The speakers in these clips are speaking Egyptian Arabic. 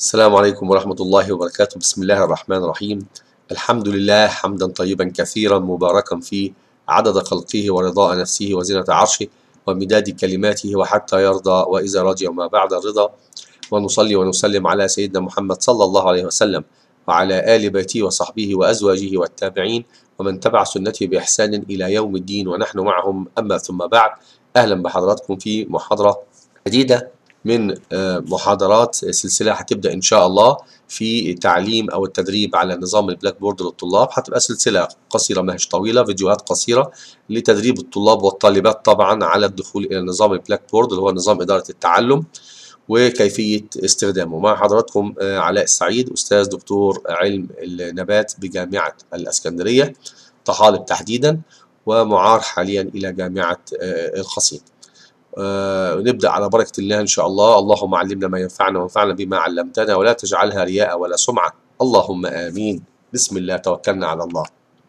السلام عليكم ورحمة الله وبركاته بسم الله الرحمن الرحيم الحمد لله حمدا طيبا كثيرا مباركا فيه عدد خلقه ورضاء نفسه وزنة عرشه ومداد كلماته وحتى يرضى وإذا رضي وما بعد الرضا ونصلي ونسلم على سيدنا محمد صلى الله عليه وسلم وعلى آل بيته وصحبه وأزواجه والتابعين ومن تبع سنته بإحسان إلى يوم الدين ونحن معهم أما ثم بعد أهلا بحضراتكم في محاضرة جديدة من محاضرات سلسلة هتبدأ إن شاء الله في تعليم أو التدريب على نظام البلاك بورد للطلاب هتبقى سلسلة قصيرة ما هيش طويلة فيديوهات قصيرة لتدريب الطلاب والطالبات طبعا على الدخول إلى نظام البلاك بورد اللي هو نظام إدارة التعلم وكيفية استخدامه مع حضراتكم علاء السعيد أستاذ دكتور علم النبات بجامعة الأسكندرية طحالب تحديدا ومعار حاليا إلى جامعة القصيم آه نبدأ على بركة الله إن شاء الله اللهم علمنا ما ينفعنا وانفعنا بما علمتنا ولا تجعلها رياء ولا سمعة اللهم آمين بسم الله توكلنا على الله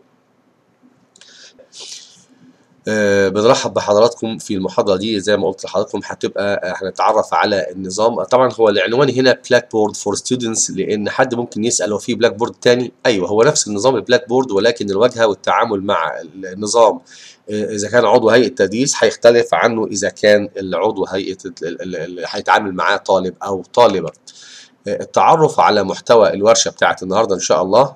آه بنرحب بحضراتكم في المحاضرة دي زي ما قلت لحضراتكم هتبقى هنتعرف على النظام طبعا هو العنوان هنا بلاك بورد فور ستودنتس لأن حد ممكن يسأل هو في بلاك بورد تاني أيوه هو نفس النظام البلاك بورد ولكن الواجهة والتعامل مع النظام اذا كان عضو هيئه تدريس هيختلف عنه اذا كان العضو هيئه اللي هيتعامل معاه طالب او طالبه التعرف على محتوى الورشه بتاعت النهارده ان شاء الله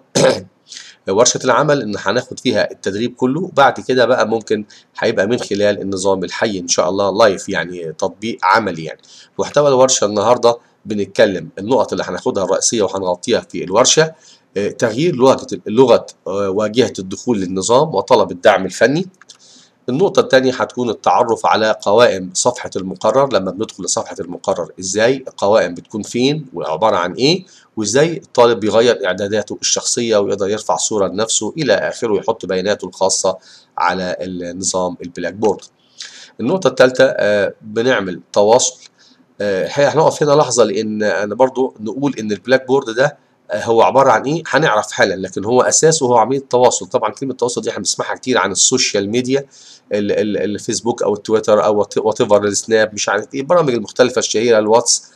ورشه العمل ان هناخد فيها التدريب كله وبعد كده بقى ممكن هيبقى من خلال النظام الحي ان شاء الله لايف يعني تطبيق عملي يعني محتوى الورشه النهارده بنتكلم النقط اللي هناخدها الرئيسيه وهنغطيها في الورشه تغيير لغه لغه واجهه الدخول للنظام وطلب الدعم الفني النقطة الثانية هتكون التعرف على قوائم صفحة المقرر لما بندخل لصفحة المقرر ازاي القوائم بتكون فين وعبارة عن ايه وازاي الطالب بيغير اعداداته الشخصية ويقدر يرفع صورة لنفسه الى اخره ويحط بياناته الخاصة على النظام البلاك بورد النقطة الثالثة آه بنعمل تواصل آه هنقف هنا لحظة لان انا برضو نقول ان البلاك بورد ده هو عباره عن ايه هنعرف حالا لكن هو اساسه هو عمليه تواصل طبعا كلمه تواصل دي احنا بنسمعها كتير عن السوشيال ميديا الفيسبوك او التويتر او وات ايفر السناب مش عارف ايه البرامج المختلفه الشهيره الواتس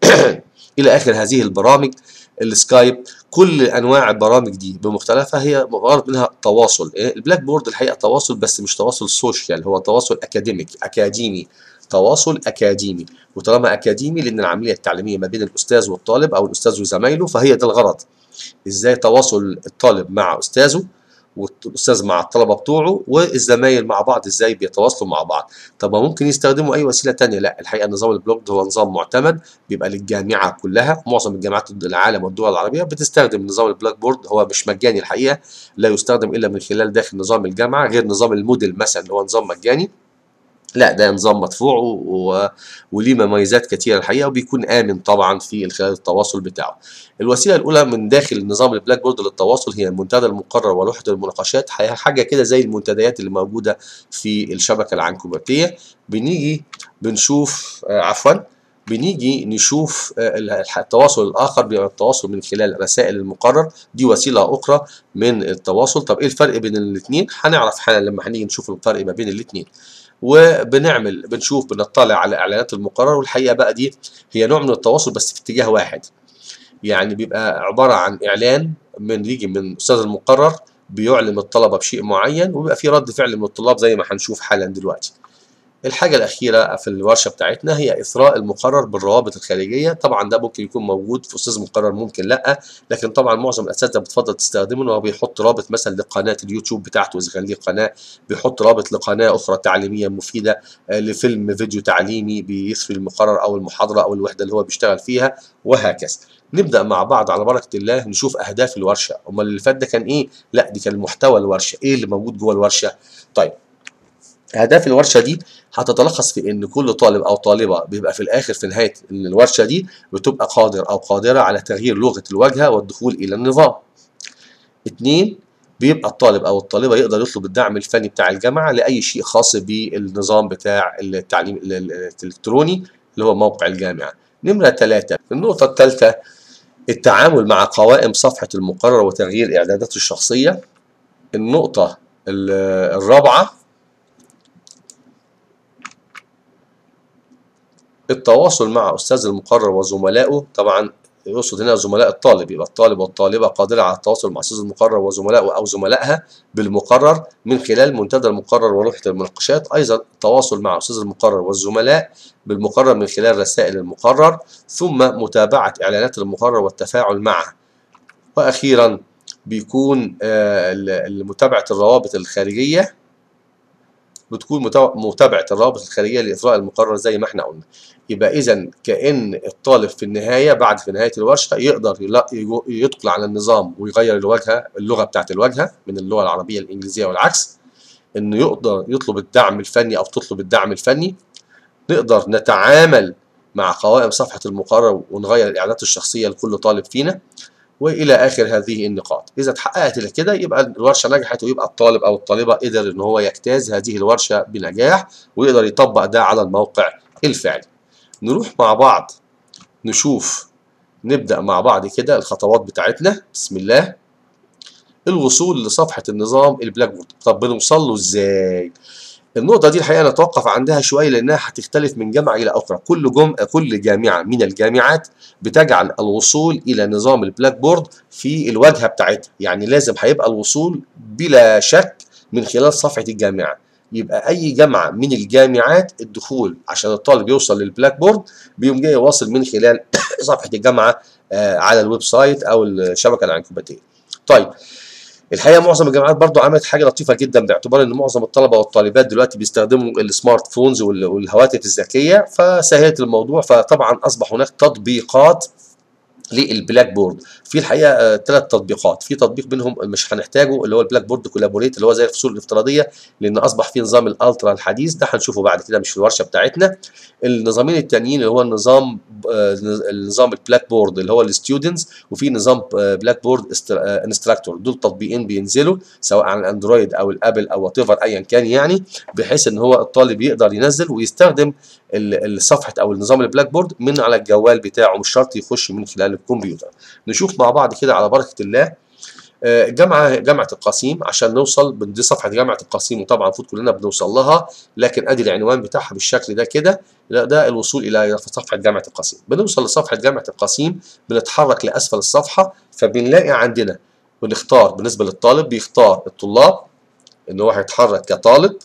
الى اخر هذه البرامج السكايب كل انواع البرامج دي بمختلفها هي غرض منها تواصل البلاك بورد الحقيقه تواصل بس مش تواصل سوشيال هو تواصل اكاديميك اكاديمي تواصل اكاديمي وطالما اكاديمي لان العمليه التعليميه ما بين الاستاذ والطالب او الاستاذ وزمايله فهي ده الغرض ازاي تواصل الطالب مع استاذه والاستاذ مع الطلبه بتوعه والزمايل مع بعض ازاي بيتواصلوا مع بعض طب ما ممكن يستخدموا اي وسيله تانية لا الحقيقه نظام البلوج هو نظام معتمد بيبقى للجامعه كلها معظم الجامعات العالم والدول العربيه بتستخدم نظام البلاك بورد هو مش مجاني الحقيقه لا يستخدم الا من خلال داخل نظام الجامعه غير نظام الموديل مثلا اللي هو نظام مجاني لا ده نظام مدفوع و... وليه مميزات كتيره الحقيقه وبيكون امن طبعا في خلال التواصل بتاعه. الوسيله الاولى من داخل نظام البلاك بورد للتواصل هي المنتدى المقرر ولوحه المناقشات حاجه كده زي المنتديات اللي موجوده في الشبكه العنكبوتيه بنيجي بنشوف آه عفوا بنيجي نشوف التواصل الاخر بيبقى التواصل من خلال رسائل المقرر دي وسيله اخرى من التواصل طب ايه الفرق بين الاثنين هنعرف حالا لما هنيجي نشوف الفرق ما بين الاثنين وبنعمل بنشوف بنطلع على اعلانات المقرر والحقيقه بقى دي هي نوع من التواصل بس في اتجاه واحد يعني بيبقى عباره عن اعلان من يجي من استاذ المقرر بيعلم الطلبه بشيء معين وبيبقى في رد فعل من الطلاب زي ما هنشوف حالا دلوقتي الحاجة الأخيرة في الورشة بتاعتنا هي إثراء المقرر بالروابط الخارجية طبعا ده ممكن يكون موجود في أستاذ مقرر ممكن لأ لكن طبعا معظم الأساتذة بتفضل تستخدمه إن هو بيحط رابط مثلا لقناة اليوتيوب بتاعته إذا كان ليه قناة بيحط رابط لقناة أخرى تعليمية مفيدة لفيلم فيديو تعليمي بيثري المقرر أو المحاضرة أو الوحدة اللي هو بيشتغل فيها وهكذا نبدأ مع بعض على بركة الله نشوف أهداف الورشة أمال اللي فات ده كان إيه؟ لا دي كان محتوى الورشة إيه اللي موجود جوه الورشة؟ طيب اهداف الورشه دي هتتلخص في ان كل طالب او طالبه بيبقى في الاخر في نهايه الورشه دي بتبقى قادر او قادره على تغيير لغه الواجهه والدخول الى النظام. اتنين بيبقى الطالب او الطالبه يقدر يطلب الدعم الفني بتاع الجامعه لاي شيء خاص بالنظام بتاع التعليم الالكتروني اللي هو موقع الجامعه. نمره ثلاثه النقطه الثالثه التعامل مع قوائم صفحه المقرر وتغيير اعداداته الشخصيه. النقطه الرابعه التواصل مع أستاذ المقرر وزملائه طبعا يقصد هنا زملاء الطالب يبقى الطالب والطالبة قادرة على التواصل مع أستاذ المقرر وزملائه أو زملائها بالمقرر من خلال منتدى المقرر ولوحة المناقشات أيضا التواصل مع أستاذ المقرر والزملاء بالمقرر من خلال رسائل المقرر ثم متابعة إعلانات المقرر والتفاعل معه وأخيرا بيكون متابعة الروابط الخارجية بتكون متابعة الروابط الخارجية لإثراء المقرر زي ما احنا قلنا يبقى إذا كأن الطالب في النهاية بعد في نهاية الورشة يقدر يدخل على النظام ويغير الواجهة اللغة بتاعت الواجهة من اللغة العربية الإنجليزية والعكس إنه يقدر يطلب الدعم الفني أو تطلب الدعم الفني نقدر نتعامل مع قوائم صفحة المقرر ونغير الإعدادات الشخصية لكل طالب فينا والى اخر هذه النقاط اذا اتحققت كده يبقى الورشه نجحت ويبقى الطالب او الطالبه قدر ان هو يجتاز هذه الورشه بنجاح ويقدر يطبق ده على الموقع الفعلي نروح مع بعض نشوف نبدا مع بعض كده الخطوات بتاعتنا بسم الله الوصول لصفحه النظام البلاك بورد طب بنوصل له ازاي النقطة دي الحقيقة نتوقف عندها شوية لأنها هتختلف من جامعة إلى أخرى، كل جم... كل جامعة من الجامعات بتجعل الوصول إلى نظام البلاك بورد في الواجهة بتاعتها، يعني لازم هيبقى الوصول بلا شك من خلال صفحة الجامعة، يبقى أي جامعة من الجامعات الدخول عشان الطالب يوصل للبلاك بورد بيقوم جاي واصل من خلال صفحة الجامعة على الويب سايت أو الشبكة العنكبوتية. طيب الحقيقه معظم الجامعات برضو عملت حاجه لطيفه جدا باعتبار ان معظم الطلبه والطالبات دلوقتي بيستخدموا السمارت فونز والهواتف الذكيه فسهلت الموضوع فطبعا اصبح هناك تطبيقات للبلاك بورد في الحقيقه ثلاث آه تطبيقات في تطبيق منهم مش هنحتاجه اللي هو البلاك بورد كولابوريت اللي هو زي الفصول الافتراضيه لان اصبح في نظام الالترا الحديث ده هنشوفه بعد كده مش في الورشه بتاعتنا النظامين التانيين اللي هو النظام آه النظام البلاك بورد اللي هو الستودنتس وفي نظام آه بلاك بورد انستراكتور دول تطبيقين بينزلوا سواء على الاندرويد او الابل او وات ايا كان يعني بحيث ان هو الطالب يقدر ينزل ويستخدم الصفحه او النظام البلاك بورد من على الجوال بتاعه مش شرط يخش من خلال الكمبيوتر نشوف مع بعض كده على بركه الله جامعه جامعه القصيم عشان نوصل دي صفحه جامعه القصيم وطبعا المفروض كلنا بنوصل لها لكن ادي العنوان بتاعها بالشكل ده كده ده الوصول الى صفحه جامعه القصيم بنوصل لصفحه جامعه القصيم بنتحرك لاسفل الصفحه فبنلاقي عندنا بنختار بالنسبه للطالب بيختار الطلاب ان هو هيتحرك كطالب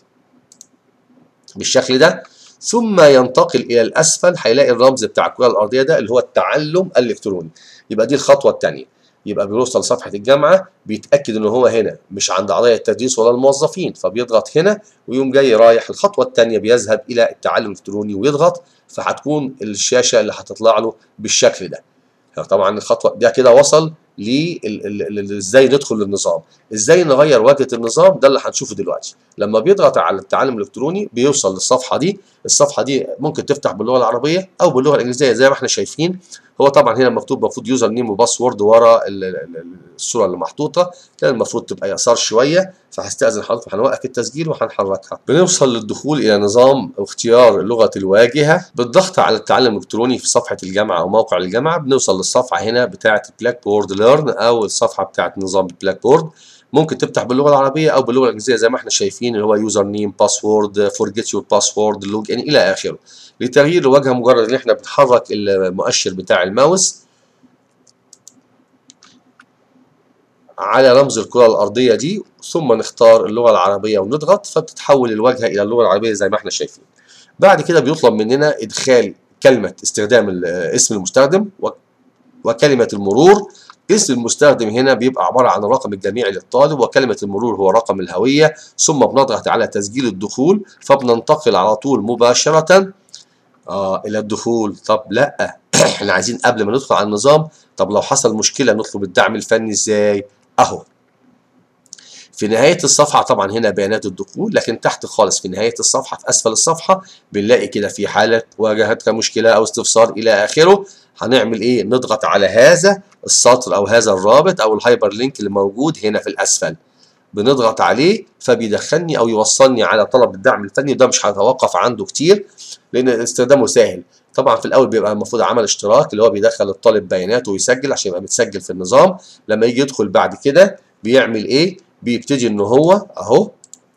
بالشكل ده ثم ينتقل الى الاسفل هيلاقي الرمز بتاع الكره الارضيه ده اللي هو التعلم الالكتروني يبقى دي الخطوه الثانيه يبقى بيوصل لصفحه الجامعه بيتاكد ان هو هنا مش عند اعضاء التدريس ولا الموظفين فبيضغط هنا ويقوم جاي رايح الخطوه الثانيه بيذهب الى التعلم الالكتروني ويضغط فهتكون الشاشه اللي هتطلع له بالشكل ده طبعا الخطوه ده كده وصل ازاي ندخل للنظام ازاي نغير واجهه النظام ده اللي هنشوفه دلوقتي لما بيضغط على التعلم الالكتروني بيوصل للصفحه دي الصفحه دي ممكن تفتح باللغه العربيه او باللغه الانجليزيه زي ما احنا شايفين هو طبعا هنا مكتوب المفروض يوزر نيم وباسورد ورا الصوره اللي محطوطه كان المفروض تبقى يسار شويه فهستاذن حضرتك هنوقف التسجيل وهنحركها بنوصل للدخول الى نظام اختيار لغه الواجهه بالضغط على التعلم الالكتروني في صفحه الجامعه او موقع الجامعه بنوصل للصفحه هنا بتاعه البلاك بورد ليرن او الصفحه بتاعه نظام البلاك بورد ممكن تفتح باللغه العربيه او باللغه الانجليزيه زي ما احنا شايفين اللي هو يوزر نيم باسورد فورجيت يور باسورد لوج ان الى اخره لتغيير الواجهه مجرد ان احنا بنحرك المؤشر بتاع الماوس على رمز الكره الارضيه دي ثم نختار اللغه العربيه ونضغط فبتتحول الواجهه الى اللغه العربيه زي ما احنا شايفين بعد كده بيطلب مننا ادخال كلمه استخدام اسم المستخدم وكلمه المرور اسم المستخدم هنا بيبقى عبارة عن الرقم الجميعي للطالب وكلمة المرور هو رقم الهوية ثم بنضغط على تسجيل الدخول فبننتقل على طول مباشرة آه إلى الدخول طب لأ احنا عايزين قبل ما ندخل على النظام طب لو حصل مشكلة نطلب الدعم الفني ازاي أهو في نهاية الصفحة طبعا هنا بيانات الدخول لكن تحت خالص في نهاية الصفحة في أسفل الصفحة بنلاقي كده في حالة واجهتك مشكلة أو استفسار إلى آخره هنعمل إيه؟ نضغط على هذا السطر أو هذا الرابط أو الهايبر لينك اللي موجود هنا في الأسفل بنضغط عليه فبيدخلني أو يوصلني على طلب الدعم الفني وده مش هتوقف عنده كتير لأن استخدامه سهل طبعا في الاول بيبقى المفروض عمل اشتراك اللي هو بيدخل الطالب بياناته ويسجل عشان يبقى متسجل في النظام لما يجي يدخل بعد كده بيعمل ايه بيبتدي ان هو اهو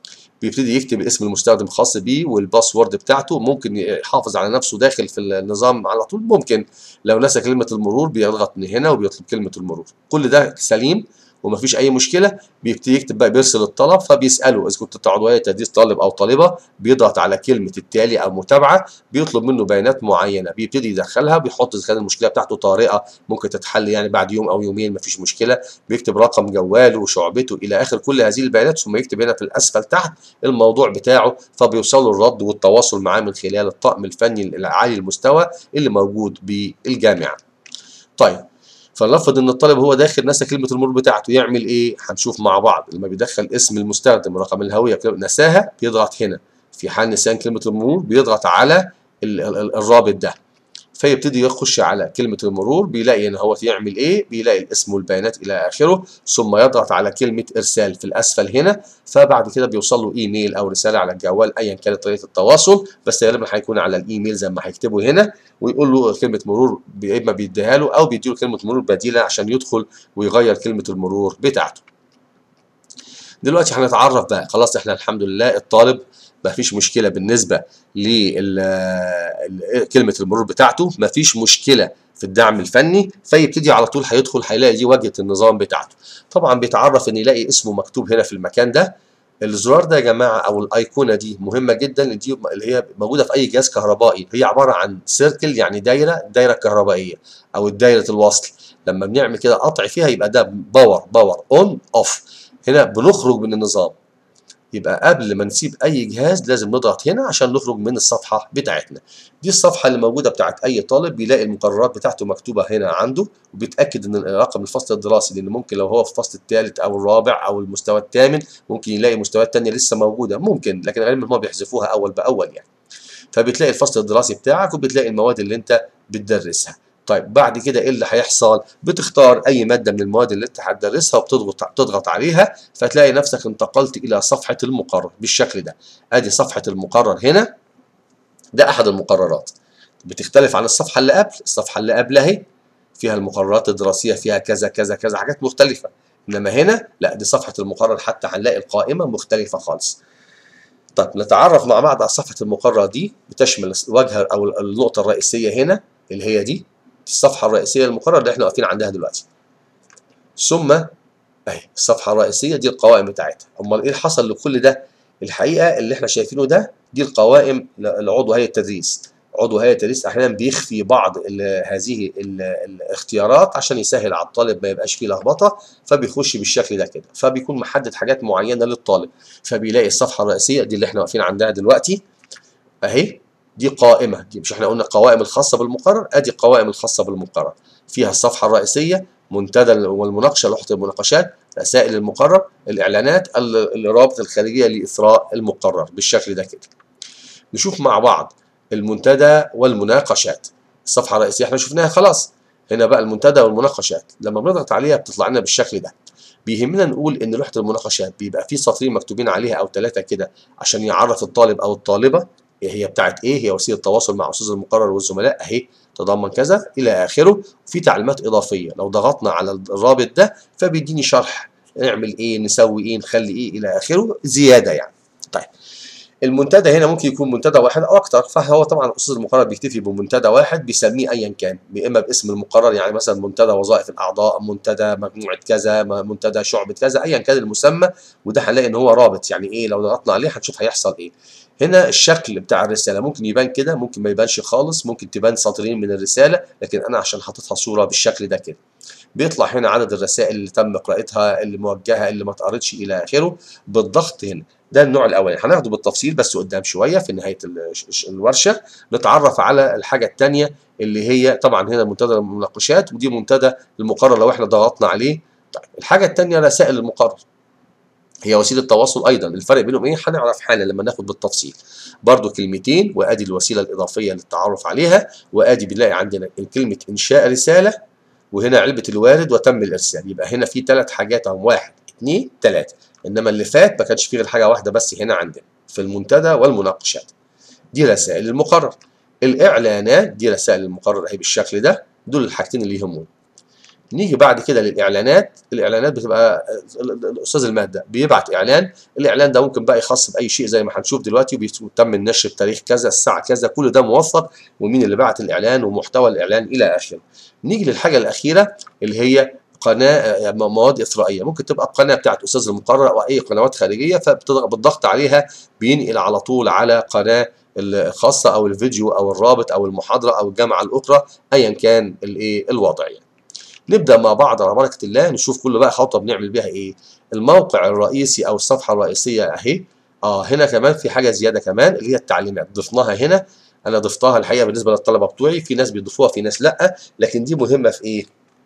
بيبتدي يكتب اسم المستخدم خاص بيه والباسورد بتاعته ممكن يحافظ على نفسه داخل في النظام على طول ممكن لو نسى كلمه المرور بيضغط من هنا وبيطلب كلمه المرور كل ده سليم ومفيش اي مشكله بيبتدي يكتب بقى بيرسل الطلب فبيساله اذا كنت عضويه تدريس طالب او طالبه بيضغط على كلمه التالي او متابعه بيطلب منه بيانات معينه بيبتدي يدخلها بيحط اذا كان المشكله بتاعته طارئه ممكن تتحل يعني بعد يوم او يومين مفيش مشكله بيكتب رقم جواله وشعبته الى اخر كل هذه البيانات ثم يكتب هنا في الاسفل تحت الموضوع بتاعه فبيوصل له الرد والتواصل معاه من خلال الطاقم الفني العالي المستوى اللي موجود بالجامعه. طيب فلنفرض ان الطالب هو داخل نسى كلمه المرور بتاعته يعمل ايه هنشوف مع بعض لما بيدخل اسم المستخدم ورقم الهويه نساها بيضغط هنا في حال نسيان كلمه المرور بيضغط على الرابط ده فيبتدي يخش على كلمة المرور بيلاقي ان هو يعمل ايه بيلاقي الاسم والبيانات الى اخره ثم يضغط على كلمة ارسال في الاسفل هنا فبعد كده بيوصل له ايميل او رسالة على الجوال ايا كانت طريقة التواصل بس غالبا هيكون على الايميل زي ما هيكتبه هنا ويقول له كلمة مرور يا اما بيديها له او بيديله كلمة مرور بديلة عشان يدخل ويغير كلمة المرور بتاعته دلوقتي هنتعرف بقى خلاص احنا الحمد لله الطالب ما فيش مشكله بالنسبه لكلمه المرور بتاعته ما فيش مشكله في الدعم الفني فيبتدي على طول هيدخل هيلاقي دي واجهه النظام بتاعته طبعا بيتعرف ان يلاقي اسمه مكتوب هنا في المكان ده الزرار ده يا جماعه او الايقونه دي مهمه جدا دي اللي هي موجوده في اي جهاز كهربائي هي عباره عن سيركل يعني دايره دايره كهربائيه او دايره الوصل لما بنعمل كده قطع فيها يبقى ده باور باور اون اوف هنا بنخرج من النظام يبقى قبل ما نسيب اي جهاز لازم نضغط هنا عشان نخرج من الصفحه بتاعتنا دي الصفحه اللي موجوده بتاعت اي طالب بيلاقي المقررات بتاعته مكتوبه هنا عنده وبيتاكد ان رقم الفصل الدراسي لان ممكن لو هو في الفصل الثالث او الرابع او المستوى الثامن ممكن يلاقي مستويات ثانيه لسه موجوده ممكن لكن غالبا هم بيحذفوها اول باول يعني فبتلاقي الفصل الدراسي بتاعك وبتلاقي المواد اللي انت بتدرسها طيب بعد كده ايه اللي هيحصل بتختار اي ماده من المواد اللي انت هتدرسها وبتضغط تضغط عليها فتلاقي نفسك انتقلت الى صفحه المقرر بالشكل ده ادي صفحه المقرر هنا ده احد المقررات بتختلف عن الصفحه اللي قبل الصفحه اللي قبل اهي فيها المقررات الدراسيه فيها كذا كذا كذا حاجات مختلفه انما هنا لا دي صفحه المقرر حتى هنلاقي القائمه مختلفه خالص طيب نتعرف مع بعض على صفحه المقرر دي بتشمل الواجهه او النقطه الرئيسيه هنا اللي هي دي الصفحة الرئيسية للمقرر اللي احنا واقفين عندها دلوقتي. ثم اهي الصفحة الرئيسية دي القوائم بتاعتها، أمال إيه اللي حصل لكل ده؟ الحقيقة اللي احنا شايفينه ده دي القوائم لعضو هيئة التدريس. عضو هيئة التدريس أحيانا بيخفي بعض ال هذه ال الاختيارات عشان يسهل على الطالب ما يبقاش فيه لخبطة فبيخش بالشكل ده كده، فبيكون محدد حاجات معينة للطالب، فبيلاقي الصفحة الرئيسية دي اللي احنا واقفين عندها دلوقتي أهي دي قائمة دي مش احنا قلنا القوائم الخاصة بالمقرر ادي القوائم الخاصة بالمقرر فيها الصفحة الرئيسية منتدى والمناقشة لوحة المناقشات رسائل المقرر الإعلانات الروابط الخارجية لإثراء المقرر بالشكل ده كده نشوف مع بعض المنتدى والمناقشات الصفحة الرئيسية احنا شفناها خلاص هنا بقى المنتدى والمناقشات لما بنضغط عليها بتطلع لنا بالشكل ده بيهمنا نقول ان لوحه المناقشات بيبقى في سطرين مكتوبين عليها او ثلاثه كده عشان يعرف الطالب او الطالبه هي بتاعت ايه هي وسيله التواصل مع استاذ المقرر والزملاء اهي تضمن كذا الى اخره في تعليمات اضافيه لو ضغطنا على الرابط ده فبيديني شرح نعمل ايه نسوي ايه نخلي ايه الى اخره زياده يعني طيب المنتدى هنا ممكن يكون منتدى واحد او اكتر فهو طبعا الاستاذ المقرر بيكتفي بمنتدى واحد بيسميه ايا كان اما باسم المقرر يعني مثلا منتدى وظائف الاعضاء منتدى مجموعه كذا منتدى شعبه كذا ايا كان المسمى وده هنلاقي ان هو رابط يعني ايه لو ضغطنا عليه هنشوف هيحصل ايه هنا الشكل بتاع الرساله ممكن يبان كده ممكن ما يبانش خالص ممكن تبان سطرين من الرساله لكن انا عشان حاططها صوره بالشكل ده كده بيطلع هنا عدد الرسائل اللي تم قراءتها اللي موجهه اللي ما اتقرتش الى اخره بالضغط هنا ده النوع الاولاني هناخده بالتفصيل بس قدام شويه في نهايه الورشه نتعرف على الحاجه الثانيه اللي هي طبعا هنا منتدى المناقشات ودي منتدى المقرر لو احنا ضغطنا عليه طيب الحاجه الثانيه رسائل المقرر هي وسيله تواصل ايضا الفرق بينهم ايه هنعرف حالا لما ناخد بالتفصيل برضو كلمتين وادي الوسيله الاضافيه للتعرف عليها وادي بنلاقي عندنا كلمه انشاء رساله وهنا علبه الوارد وتم الارسال يبقى هنا في ثلاث حاجات اهم واحد اثنين ثلاثه انما اللي فات ما كانش فيه غير حاجه واحده بس هنا عندنا في المنتدى والمناقشات دي رسائل المقرر الاعلانات دي رسائل المقرر اهي بالشكل ده دول الحاجتين اللي يهمون نيجي بعد كده للاعلانات الاعلانات بتبقى الاستاذ الماده بيبعت اعلان الاعلان ده ممكن بقى يخص باي شيء زي ما هنشوف دلوقتي وتم النشر بتاريخ كذا الساعه كذا كل ده موثق ومين اللي بعت الاعلان ومحتوى الاعلان الى اخره نيجي للحاجه الاخيره اللي هي قناه مواد اثرائيه ممكن تبقى القناه بتاعت استاذ المقرر او اي قنوات خارجيه فبالضغط عليها بينقل على طول على قناه الخاصه او الفيديو او الرابط او المحاضره او الجامعه الاخرى ايا كان الايه الوضع يعني. نبدا مع بعض على بركه الله نشوف كل بقى خطوه بنعمل بيها ايه الموقع الرئيسي او الصفحه الرئيسيه اهي اه هنا كمان في حاجه زياده كمان اللي هي التعليمات ضفناها هنا انا ضفتها الحقيقه بالنسبه للطلبه بتوعي في ناس بيضيفوها في ناس لا لكن دي مهمه في ايه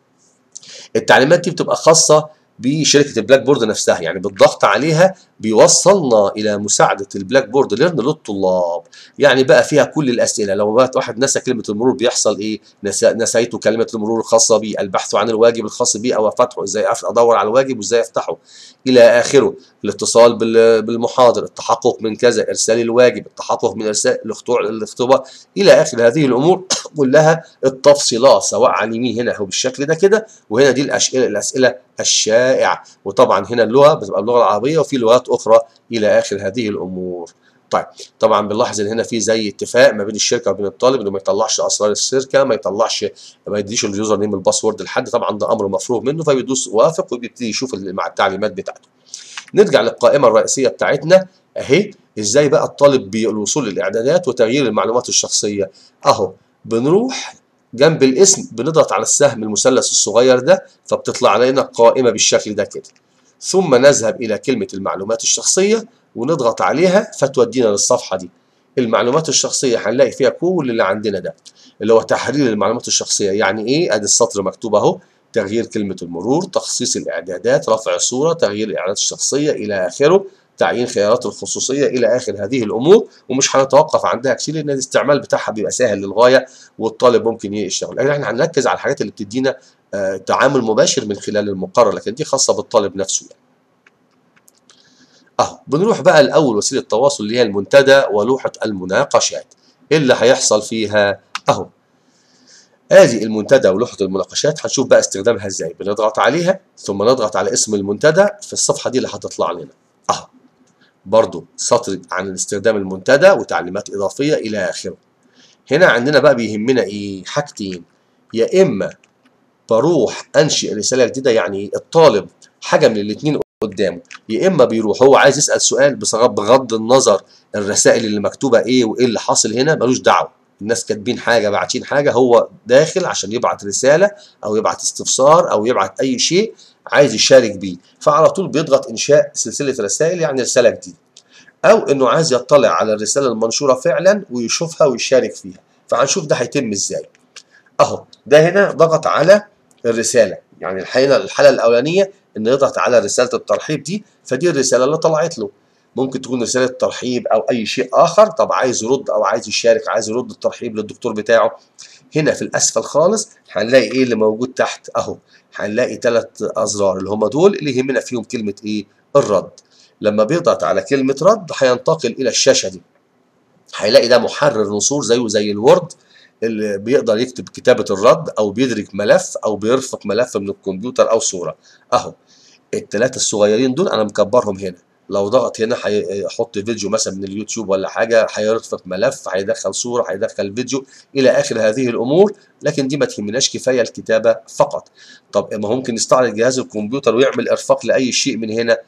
التعليمات دي بتبقى خاصه بشركه البلاك بورد نفسها يعني بالضغط عليها بيوصلنا الى مساعده البلاك بورد ليرن للطلاب يعني بقى فيها كل الاسئله لو بقى واحد نسى كلمه المرور بيحصل ايه نسيته كلمه المرور الخاصه بي البحث عن الواجب الخاص بي او فتحه ازاي ادور على الواجب وازاي افتحه الى اخره الاتصال بالمحاضر التحقق من كذا ارسال الواجب التحقق من ارسال الاختبار الى اخر هذه الامور كلها التفصيلات سواء على اليمين هنا هو بالشكل ده كده وهنا دي الاسئله الاسئله الشائعه وطبعا هنا اللغه بتبقى اللغه العربيه وفي لغات اخرى الى اخر هذه الامور طيب طبعا بنلاحظ ان هنا في زي اتفاق ما بين الشركه وبين الطالب انه ما يطلعش اسرار الشركه ما يطلعش ما يديش اليوزر نيم الباسورد لحد طبعا ده امر مفروغ منه فبيدوس وافق وبيبتدي يشوف مع التعليمات بتاعته نرجع للقائمه الرئيسيه بتاعتنا اهي ازاي بقى الطالب بالوصول للاعدادات وتغيير المعلومات الشخصيه اهو بنروح جنب الاسم بنضغط على السهم المثلث الصغير ده فبتطلع لنا قائمه بالشكل ده كده ثم نذهب الى كلمه المعلومات الشخصيه ونضغط عليها فتودينا للصفحه دي المعلومات الشخصيه هنلاقي فيها كل اللي عندنا ده اللي هو تحرير المعلومات الشخصيه يعني ايه ادي السطر مكتوب اهو تغيير كلمه المرور تخصيص الاعدادات رفع الصوره تغيير الاعدادات الشخصيه الى اخره تعيين خيارات الخصوصيه الى اخر هذه الامور ومش هنتوقف عندها كتير لان الاستعمال بتاعها بيبقى سهل للغايه والطالب ممكن يشتغل لكن احنا هنركز على الحاجات اللي بتدينا آه تعامل مباشر من خلال المقرر لكن دي خاصه بالطالب نفسه يعني. اهو بنروح بقى لاول وسيله تواصل اللي هي المنتدى ولوحه المناقشات ايه اللي هيحصل فيها اهو ادي المنتدى ولوحه المناقشات هنشوف بقى استخدامها ازاي بنضغط عليها ثم نضغط على اسم المنتدى في الصفحه دي اللي هتطلع لنا اهو برضو سطر عن استخدام المنتدى وتعليمات اضافيه الى اخره هنا عندنا بقى بيهمنا ايه حاجتين يا اما بروح انشئ رساله جديده يعني الطالب حاجه من الاثنين قدامه يا اما بيروح هو عايز يسال سؤال بغض النظر الرسائل اللي مكتوبه ايه وايه اللي حاصل هنا ملوش دعوه الناس كاتبين حاجه باعتين حاجه هو داخل عشان يبعت رساله او يبعت استفسار او يبعت اي شيء عايز يشارك بيه فعلى طول بيضغط انشاء سلسله رسائل يعني رساله جديده او انه عايز يطلع على الرساله المنشوره فعلا ويشوفها ويشارك فيها فهنشوف ده هيتم ازاي اهو ده هنا ضغط على الرساله يعني الحقيقه الحاله الاولانيه انه يضغط على رساله الترحيب دي فدي الرساله اللي طلعت له ممكن تكون رساله ترحيب او اي شيء اخر طب عايز يرد او عايز يشارك عايز يرد الترحيب للدكتور بتاعه هنا في الاسفل خالص هنلاقي ايه اللي موجود تحت اهو هنلاقي ثلاث ازرار اللي هم دول اللي يهمنا فيهم كلمه ايه الرد لما بيضغط على كلمه رد هينتقل الى الشاشه دي هيلاقي ده محرر نصوص زيه زي الوورد اللي بيقدر يكتب كتابه الرد او بيدرك ملف او بيرفق ملف من الكمبيوتر او صوره اهو الثلاثه الصغيرين دول انا مكبرهم هنا لو ضغط هنا هيحط فيديو مثلا من اليوتيوب ولا حاجه هيرفق ملف هيدخل صوره هيدخل فيديو الى اخر هذه الامور لكن دي ما تهمناش كفايه الكتابه فقط طب ما ممكن يستعرض جهاز الكمبيوتر ويعمل ارفاق لاي شيء من هنا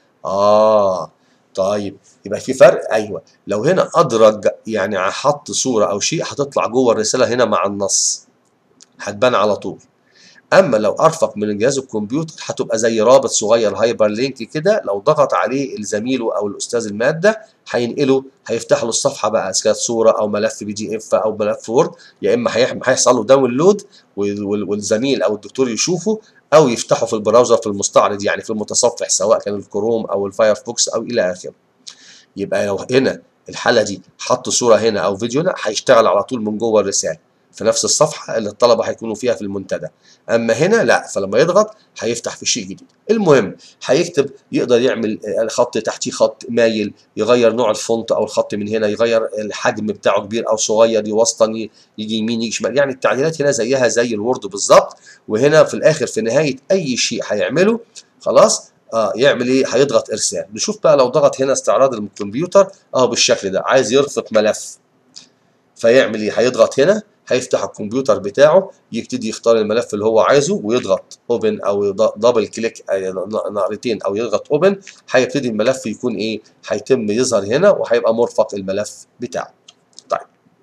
اه طيب يبقى في فرق ايوه لو هنا ادرج يعني حط صوره او شيء هتطلع جوه الرساله هنا مع النص هتبان على طول اما لو ارفق من جهاز الكمبيوتر هتبقى زي رابط صغير هايبر لينك كده لو ضغط عليه زميله او الاستاذ الماده هينقله هيفتح له الصفحه بقى اذا كانت صوره او ملف بي دي اف او ملف وورد يا اما هيحصل له داونلود والزميل او الدكتور يشوفه او يفتحه في البراوزر في المستعرض يعني في المتصفح سواء كان الكروم او الفايرفوكس او الى اخره يبقى لو هنا الحاله دي حط صوره هنا او فيديو هنا هيشتغل على طول من جوه الرساله في نفس الصفحه اللي الطلبه هيكونوا فيها في المنتدى اما هنا لا فلما يضغط هيفتح في شيء جديد المهم هيكتب يقدر يعمل خط تحتيه خط مايل يغير نوع الفونت او الخط من هنا يغير الحجم بتاعه كبير او صغير يوسطن يجي يمين يجي شمال يعني التعديلات هنا زيها زي الوورد بالظبط وهنا في الاخر في نهايه اي شيء هيعمله خلاص اه يعمل ايه هيضغط ارسال نشوف بقى لو ضغط هنا استعراض الكمبيوتر اه بالشكل ده عايز يرفق ملف فيعمل ايه هيضغط هنا هيفتح الكمبيوتر بتاعه يبتدي يختار الملف اللي هو عايزه ويضغط اوبن او دبل كليك نقرتين او يضغط اوبن هيبتدي الملف يكون ايه هيتم يظهر هنا وهيبقى مرفق الملف بتاعه طيب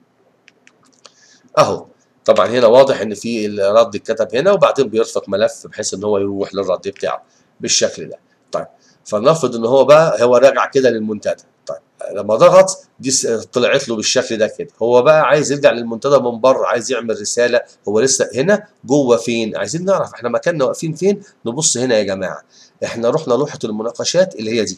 اهو طبعا هنا واضح ان في الرد اتكتب هنا وبعدين بيرفق ملف بحيث ان هو يروح للرد بتاعه بالشكل ده طيب فلنفرض ان هو بقى هو راجع كده للمنتدى طيب لما ضغط دي طلعت له بالشكل ده كده هو بقى عايز يرجع للمنتدى من بره عايز يعمل رساله هو لسه هنا جوه فين عايزين نعرف احنا مكاننا واقفين فين نبص هنا يا جماعه احنا رحنا لوحه المناقشات اللي هي دي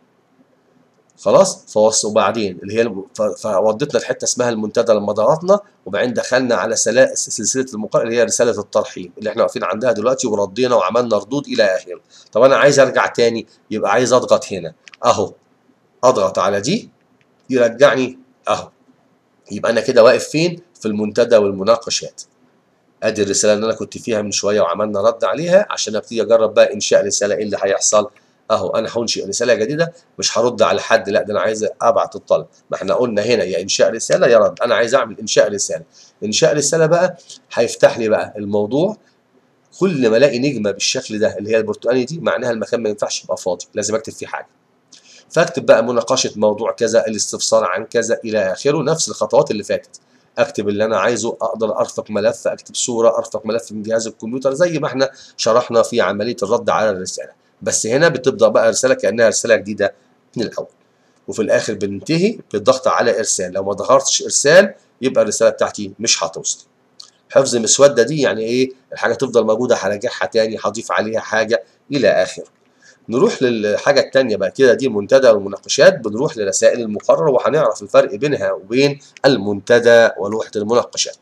خلاص فوص وبعدين اللي هي فودتنا الحته اسمها المنتدى لما ضغطنا وبعدين دخلنا على سلسله المقارنه اللي هي رساله الترحيب اللي احنا واقفين عندها دلوقتي وردينا وعملنا ردود الى اخره طب انا عايز ارجع تاني يبقى عايز اضغط هنا اهو اضغط على دي يرجعني اهو يبقى انا كده واقف فين في المنتدى والمناقشات ادي الرساله اللي انا كنت فيها من شويه وعملنا رد عليها عشان ابتدي اجرب بقى انشاء رساله ايه اللي هيحصل اهو انا هنشئ رساله جديده مش هرد على حد لا ده انا عايز ابعت الطلب ما احنا قلنا هنا يا انشاء رساله يا رد انا عايز اعمل انشاء رساله انشاء رساله بقى هيفتح لي بقى الموضوع كل ما الاقي نجمه بالشكل ده اللي هي البرتقالي دي معناها المكان ما ينفعش يبقى فاضي لازم اكتب فيه حاجه فاكتب بقى مناقشه موضوع كذا الاستفسار عن كذا الى اخره نفس الخطوات اللي فاتت اكتب اللي انا عايزه اقدر ارفق ملف اكتب صوره ارفق ملف من جهاز الكمبيوتر زي ما احنا شرحنا في عمليه الرد على الرساله بس هنا بتبدا بقى رساله كانها رساله جديده من الاول وفي الاخر بننتهي بالضغط على ارسال لو ما ضغطتش ارسال يبقى الرساله بتاعتي مش هتوصل حفظ مسوده دي يعني ايه الحاجه تفضل موجوده هراجعها تاني هضيف عليها حاجه الى اخره نروح للحاجه الثانيه بقى كده دي منتدى والمناقشات بنروح لرسائل المقرر وهنعرف الفرق بينها وبين المنتدى ولوحه المناقشات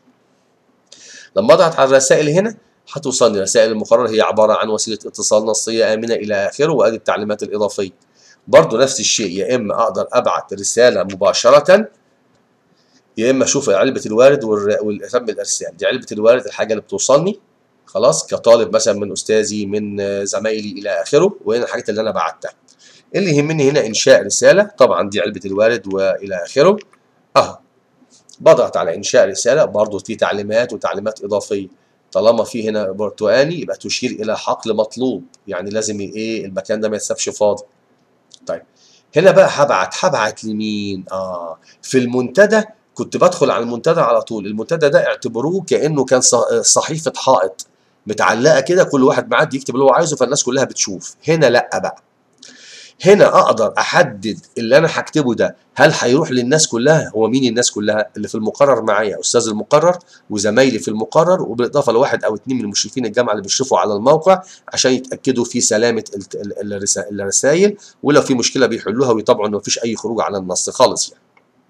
لما اضغط على الرسائل هنا هتوصلني رسائل المقرر هي عباره عن وسيله اتصال نصيه امنه الى اخره وادي التعليمات الاضافيه برضه نفس الشيء يا اما اقدر ابعت رساله مباشره يا اما اشوف علبه الوارد وتم الارسال دي علبه الوارد الحاجه اللي بتوصلني خلاص كطالب مثلا من استاذي من زمايلي الى اخره وهنا الحاجات اللي انا بعتها اللي يهمني هنا انشاء رساله طبعا دي علبه الوارد والى اخره اهو بضغط على انشاء رساله برضه في تعليمات وتعليمات اضافيه طالما في هنا برتقاني يبقى تشير الى حقل مطلوب يعني لازم ايه المكان ده ما يتسابش فاضي طيب هنا بقى هبعت هبعت لمين اه في المنتدى كنت بدخل على المنتدى على طول المنتدى ده اعتبروه كانه كان صحيفه حائط متعلقه كده كل واحد معدي يكتب اللي هو عايزه فالناس كلها بتشوف هنا لا بقى هنا اقدر احدد اللي انا هكتبه ده هل هيروح للناس كلها هو مين الناس كلها اللي في المقرر معايا استاذ المقرر وزمايلي في المقرر وبالاضافه لواحد او اثنين من مشرفين الجامعه اللي بيشرفوا على الموقع عشان يتاكدوا في سلامه الرسائل ولو في مشكله بيحلوها ويطبعوا ان مفيش اي خروج على النص خالص يعني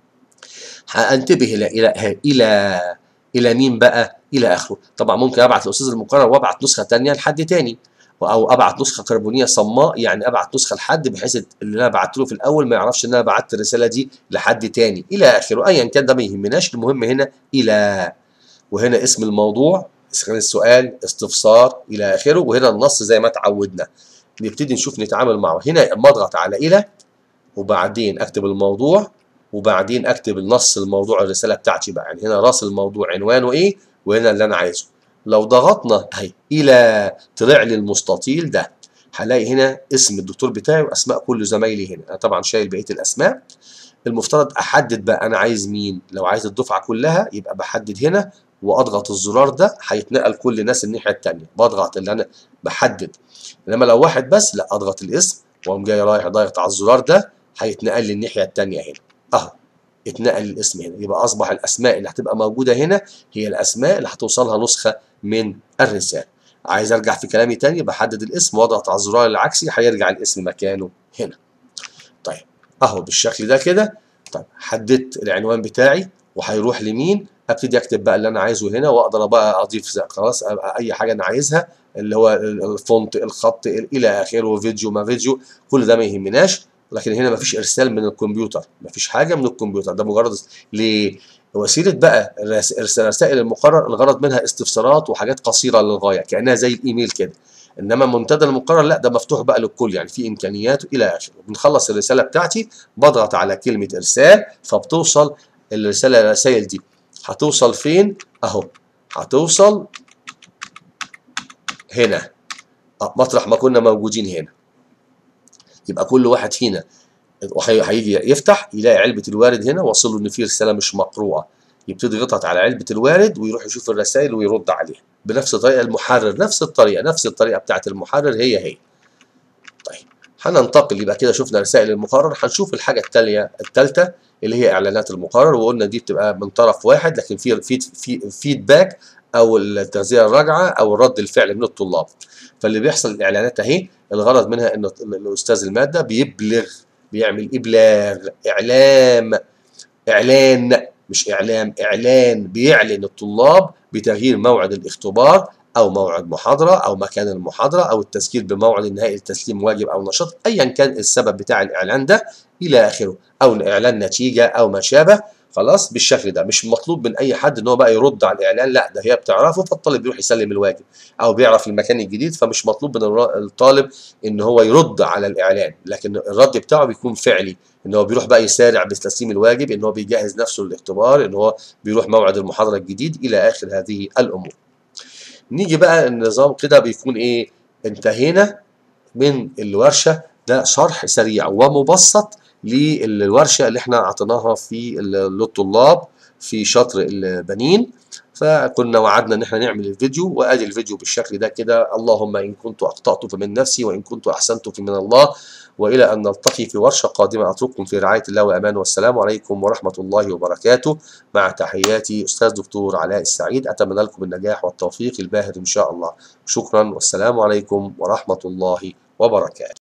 هانتبه الى الى الى الى مين بقى الى اخره طبعا ممكن ابعت لاستاذ المقرر وابعت نسخه ثانيه لحد تاني او ابعت نسخه كربونيه صماء يعني ابعت نسخه لحد بحيث اللي انا بعت له في الاول ما يعرفش ان انا بعت الرساله دي لحد تاني الى اخره ايا كان ده ما يهمناش المهم هنا الى وهنا اسم الموضوع كان السؤال استفسار الى اخره وهنا النص زي ما اتعودنا نبتدي نشوف نتعامل معه هنا اما اضغط على الى وبعدين اكتب الموضوع وبعدين اكتب النص الموضوع الرساله بتاعتي بقى يعني هنا راس الموضوع عنوانه ايه وهنا اللي انا عايزه لو ضغطنا اهي الى طلع لي المستطيل ده هلاقي هنا اسم الدكتور بتاعي واسماء كل زمايلي هنا انا طبعا شايل بقيه الاسماء المفترض احدد بقى انا عايز مين لو عايز الدفعه كلها يبقى بحدد هنا واضغط الزرار ده هيتنقل كل الناس الناحيه الثانيه بضغط اللي انا بحدد انما لو واحد بس لا اضغط الاسم واقوم جاي رايح ضاغط على الزرار ده هيتنقل لي الناحيه الثانيه هنا اهو اتنقل الاسم هنا يبقى اصبح الاسماء اللي هتبقى موجوده هنا هي الاسماء اللي هتوصلها نسخه من الرساله عايز ارجع في كلامي تاني بحدد الاسم واضغط على الزرار العكسي هيرجع الاسم مكانه هنا طيب اهو بالشكل ده كده طيب حددت العنوان بتاعي وهيروح لمين ابتدي اكتب بقى اللي انا عايزه هنا واقدر بقى اضيف خلاص اي حاجه انا عايزها اللي هو الفونت الخط الى اخره فيديو ما فيديو كل ده ما يهمناش لكن هنا ما فيش ارسال من الكمبيوتر ما فيش حاجه من الكمبيوتر ده مجرد ليه وسيله بقى ارسال رسائل المقرر الغرض منها استفسارات وحاجات قصيره للغايه كانها زي الايميل كده انما منتدى المقرر لا ده مفتوح بقى للكل يعني في امكانيات الى اخره بنخلص الرساله بتاعتي بضغط على كلمه ارسال فبتوصل الرساله الرسائل دي هتوصل فين اهو هتوصل هنا مطرح ما كنا موجودين هنا يبقى كل واحد فينا هيجي يفتح يلاقي علبة الوارد هنا واصل له ان في رسالة مش مقروءة يبتدي يضغط على علبة الوارد ويروح يشوف الرسائل ويرد عليها بنفس طريقة المحرر نفس الطريقة نفس الطريقة بتاعت المحرر هي هي طيب هننتقل يبقى كده شفنا رسائل المقرر هنشوف الحاجة التالية التالتة اللي هي اعلانات المقرر وقلنا دي بتبقى من طرف واحد لكن في في في فيدباك او التغذيه الراجعه او رد الفعل من الطلاب فاللي بيحصل الاعلانات اهي الغرض منها ان الاستاذ الماده بيبلغ بيعمل ابلاغ اعلام اعلان مش اعلام اعلان بيعلن الطلاب بتغيير موعد الاختبار او موعد محاضره او مكان المحاضره او التذكير بموعد انهاء التسليم واجب او نشاط ايا كان السبب بتاع الاعلان ده الى اخره او اعلان نتيجه او ما شابه خلاص بالشكل ده مش مطلوب من اي حد ان هو بقى يرد على الاعلان لا ده هي بتعرفه فالطالب بيروح يسلم الواجب او بيعرف المكان الجديد فمش مطلوب من الطالب ان هو يرد على الاعلان لكن الرد بتاعه بيكون فعلي ان هو بيروح بقى يسارع بتسليم الواجب ان هو بيجهز نفسه للاختبار ان هو بيروح موعد المحاضره الجديد الى اخر هذه الامور نيجي بقى النظام كده بيكون ايه انتهينا من الورشه ده شرح سريع ومبسط للورشه اللي احنا اعطيناها في للطلاب في شطر البنين فكنا وعدنا ان احنا نعمل الفيديو وادي الفيديو بالشكل ده كده اللهم ان كنت اخطات فمن نفسي وان كنت احسنت فمن الله والى ان نلتقي في ورشه قادمه اترككم في رعايه الله وامان والسلام عليكم ورحمه الله وبركاته مع تحياتي استاذ دكتور علاء السعيد اتمنى لكم النجاح والتوفيق الباهر ان شاء الله شكرا والسلام عليكم ورحمه الله وبركاته